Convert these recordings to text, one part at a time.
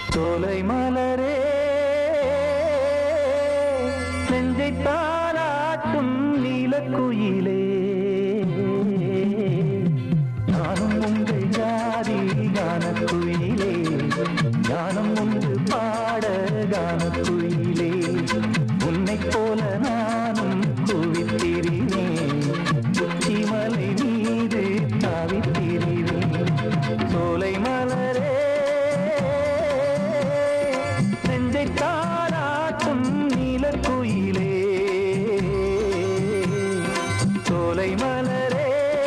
சோலை மலரே நெஞ்சை தாராட்டும் நீலக்குயிலே நானும் உங்கள் ஜாதி கானக்குயிலே ஞானம் உண்டு பாட கானக்குயிலே உன்னைப் போல நானும் குவித்திரினேன் உச்சிமலை மீது தாவித்திரினேன் சோலை மலரே நெஞ்சை தாராட்டும் நீலக்குயிலே சோலை மலரே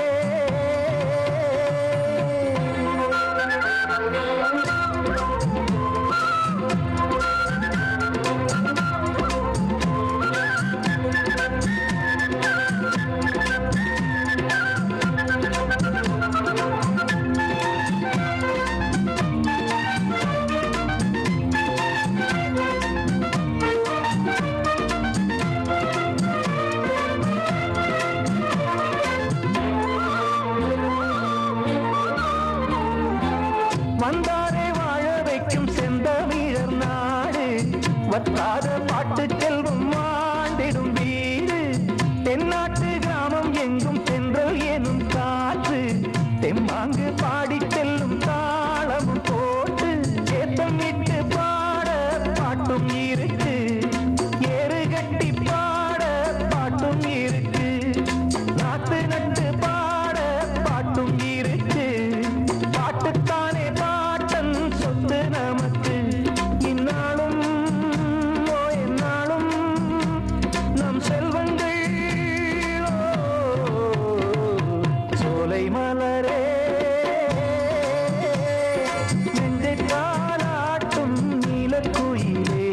வந்தாரே வாழ வைக்கும் செந்தமிழர் நாடு வத்தாத பாட்டு செல்வம் ஆண்டிடும் வீடு தென்னாட்டு கிராமம் எங்கும் சென்றல் எனும் காற்று தெம்மாங்கு பாடி செல்லும் தாளமும் போட்டு ஏத்தமிட்டு பாட பாட்டும் இருக்கு ஏறு கட்டி பாட பாட்டும் இருக்கு நாத்து நட்டு பாட பாட்டும் இருக்கு பாட்டுத்தானே பாட்டன் சொத்து நமக்கு இந்நாளும் ஓ எந்நாளும் நம் செல்வங்கள் ஓ, சோலை மலரே நெஞ்சை தாளாட்டும் நீலக்குயிலே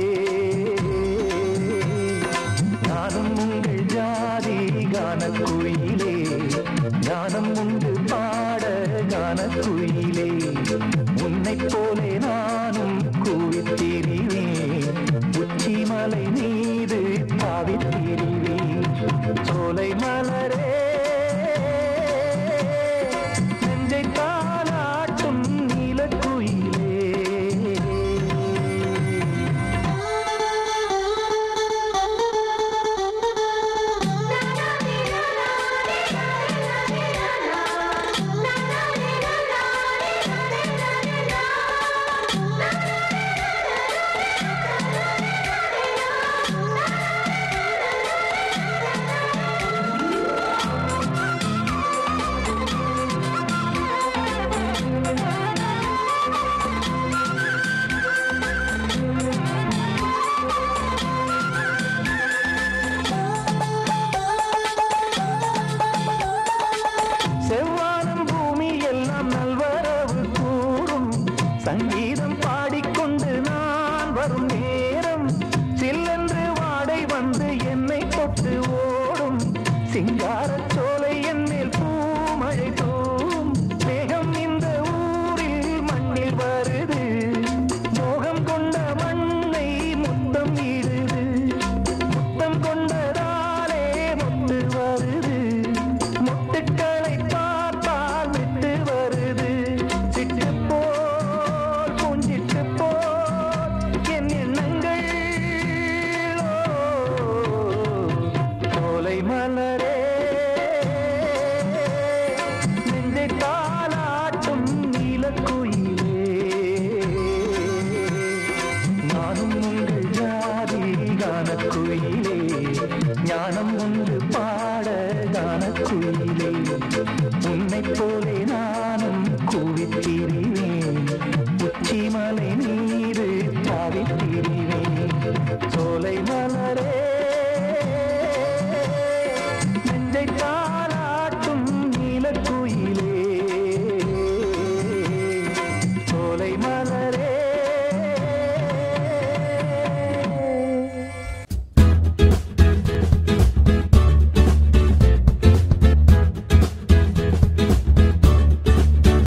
நானும் உங்கள் ஜாதி கானக்குயிலே ஞானம் உண்டு பாட கானக்குயிலே உன்னைப் போலே நானும் கூவித்திரிவேன் உச்சிமலை மீது தாவித்திரிவேன் சோலை மலரே நெஞ்சை தாளாட்டும் நீலக்குயிலே செவ்வானம் பூமி எல்லாம் நல்வரவு கூறும் சங்கீத